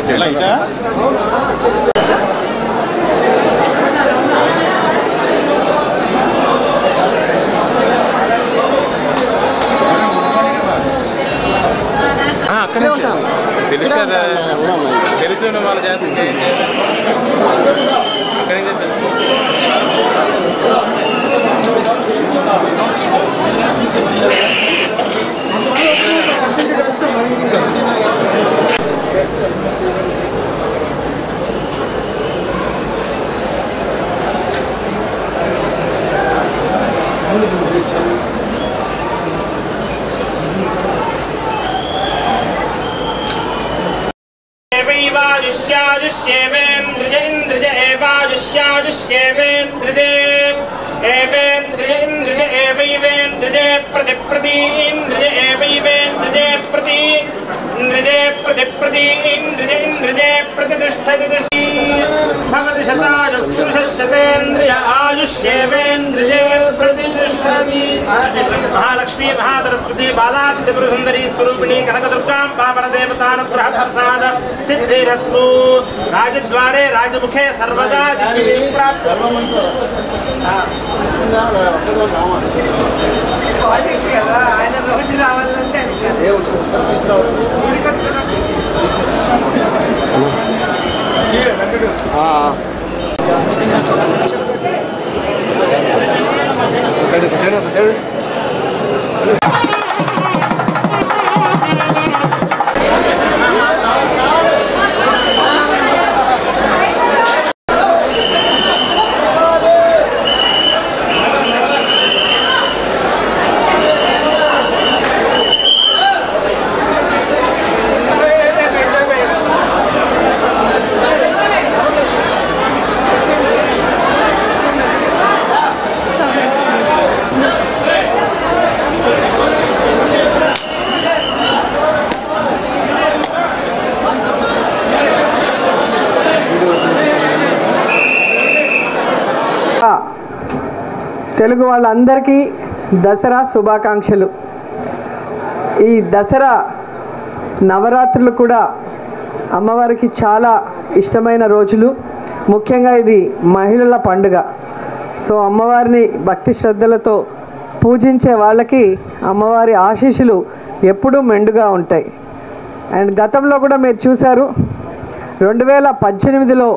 ఆ, అక్కడి నుంచి తెలుసు కదా తెలిసిన వాళ్ళ చేత ఇంకా ఏం చేయాలి అక్కడి నుంచి తెలుసు एवैवायुष्यायुष्येवेन्द्रिय इन्द्रिय एवायुष्यायुष्येवेन्द्रिये एवेन्द्रिय इन्द्रिय एवैवेन्द्रिये प्रति प्रति इन्द्रिय एवैवेन्द्रिये प्रति इन्द्रिये प्रति प्रति इन्द्रिय इन्द्रिये प्रतिष्ठति तिष्ठति भवति शतायुः पुरुषः शतेन्द्रिय आयुष्येवेन्द्रिये प्रतिष्ठति महालक्ष्मी महासरस्वती बालाद्यपुरसुन्दरी स्वरूपिणी कनकदुर्गां पावनदेवतानुग्रह प्रसाद सिद्धिरस्तु राजद्वारे राजमुखे सर्वदा दिग्विजयं प्राप्स्यतु పాలిటిక్స్ కదా ఆయన రోజు రావాలంటే అది కష్టం. గుడికి వచ్చినప్పుడు తెలుగు వాళ్ళందరికీ దసరా శుభాకాంక్షలు ఈ దసరా నవరాత్రులు కూడా అమ్మవారికి చాలా ఇష్టమైన రోజులు ముఖ్యంగా ఇది మహిళల పండుగ సో అమ్మవారిని భక్తి శ్రద్ధలతో పూజించే వాళ్ళకి అమ్మవారి ఆశీస్సులు ఎప్పుడూ మెండుగా ఉంటాయి అండ్ గతంలో కూడా మీరు చూశారు రెండు వేల పద్దెనిమిదిలో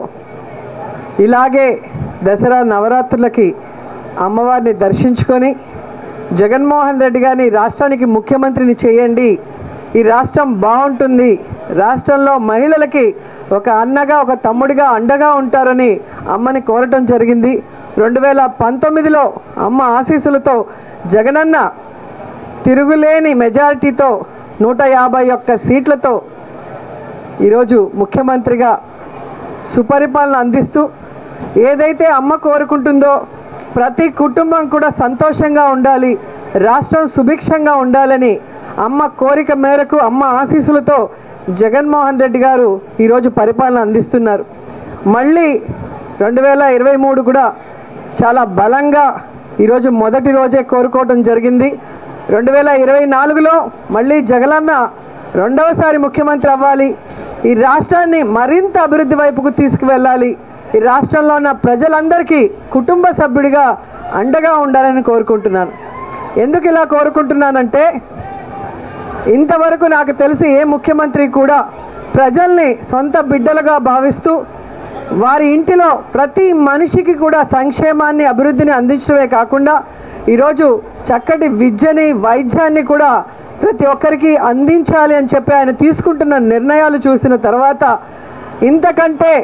ఇలాగే దసరా నవరాత్రులకి అమ్మవారిని దర్శించుకొని జగన్మోహన్ రెడ్డి గారిని రాష్ట్రానికి ముఖ్యమంత్రిని చేయండి ఈ రాష్ట్రం బాగుంటుంది రాష్ట్రంలో మహిళలకి ఒక అన్నగా ఒక తమ్ముడిగా అండగా ఉంటారని అమ్మని కోరటం జరిగింది రెండు వేల పంతొమ్మిదిలో అమ్మ ఆశీస్సులతో జగనన్న తిరుగులేని మెజారిటీతో నూట యాభై ఒక్క సీట్లతో ఈరోజు ముఖ్యమంత్రిగా సుపరిపాలన అందిస్తూ ఏదైతే అమ్మ కోరుకుంటుందో ప్రతి కుటుంబం కూడా సంతోషంగా ఉండాలి రాష్ట్రం సుభిక్షంగా ఉండాలని అమ్మ కోరిక మేరకు అమ్మ ఆశీస్సులతో జగన్మోహన్ రెడ్డి గారు ఈరోజు పరిపాలన అందిస్తున్నారు మళ్ళీ రెండు వేల ఇరవై మూడు కూడా చాలా బలంగా ఈరోజు మొదటి రోజే కోరుకోవడం జరిగింది రెండు వేల ఇరవై నాలుగులో మళ్ళీ జగనన్న రెండవసారి ముఖ్యమంత్రి అవ్వాలి ఈ రాష్ట్రాన్ని మరింత అభివృద్ధి వైపుకు తీసుకువెళ్ళాలి ఈ రాష్ట్రంలో ఉన్న ప్రజలందరికీ కుటుంబ సభ్యుడిగా అండగా ఉండాలని కోరుకుంటున్నాను ఎందుకు ఇలా కోరుకుంటున్నానంటే ఇంతవరకు నాకు తెలిసి ఏ ముఖ్యమంత్రి కూడా ప్రజల్ని సొంత బిడ్డలుగా భావిస్తూ వారి ఇంటిలో ప్రతి మనిషికి కూడా సంక్షేమాన్ని అభివృద్ధిని అందించడమే కాకుండా ఈరోజు చక్కటి విద్యని వైద్యాన్ని కూడా ప్రతి ఒక్కరికి అందించాలి అని చెప్పి ఆయన తీసుకుంటున్న నిర్ణయాలు చూసిన తర్వాత ఇంతకంటే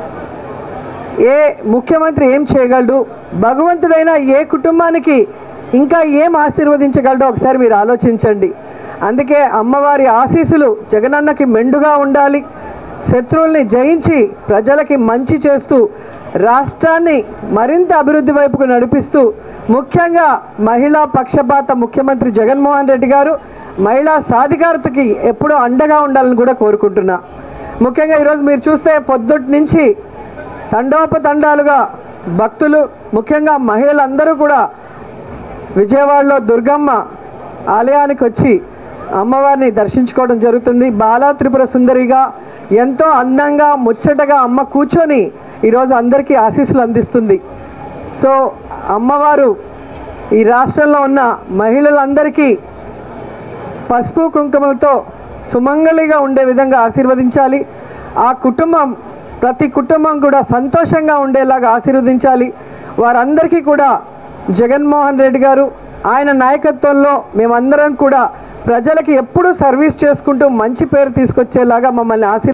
ఏ ముఖ్యమంత్రి ఏం చేయగలడు భగవంతుడైన ఏ కుటుంబానికి ఇంకా ఏం ఆశీర్వదించగలడో ఒకసారి మీరు ఆలోచించండి అందుకే అమ్మవారి ఆశీస్సులు జగనన్నకి మెండుగా ఉండాలి శత్రువుల్ని జయించి ప్రజలకి మంచి చేస్తూ రాష్ట్రాన్ని మరింత అభివృద్ధి వైపుకు నడిపిస్తూ ముఖ్యంగా మహిళా పక్షపాత ముఖ్యమంత్రి జగన్మోహన్ రెడ్డి గారు మహిళా సాధికారతకి ఎప్పుడూ అండగా ఉండాలని కూడా కోరుకుంటున్నా ముఖ్యంగా ఈరోజు మీరు చూస్తే పొద్దుటి నుంచి తండోపతండాలుగా భక్తులు ముఖ్యంగా మహిళలందరూ కూడా విజయవాడలో దుర్గమ్మ ఆలయానికి వచ్చి అమ్మవారిని దర్శించుకోవడం జరుగుతుంది బాలా త్రిపుర సుందరిగా ఎంతో అందంగా ముచ్చటగా అమ్మ కూర్చొని ఈరోజు అందరికీ ఆశీస్సులు అందిస్తుంది సో అమ్మవారు ఈ రాష్ట్రంలో ఉన్న మహిళలందరికీ పసుపు కుంకుమలతో సుమంగళిగా ఉండే విధంగా ఆశీర్వదించాలి ఆ కుటుంబం ప్రతి కుటుంబం కూడా సంతోషంగా ఉండేలాగా ఆశీర్వదించాలి వారందరికీ కూడా జగన్మోహన్ రెడ్డి గారు ఆయన నాయకత్వంలో మేమందరం కూడా ప్రజలకి ఎప్పుడూ సర్వీస్ చేసుకుంటూ మంచి పేరు తీసుకొచ్చేలాగా మమ్మల్ని ఆశీర్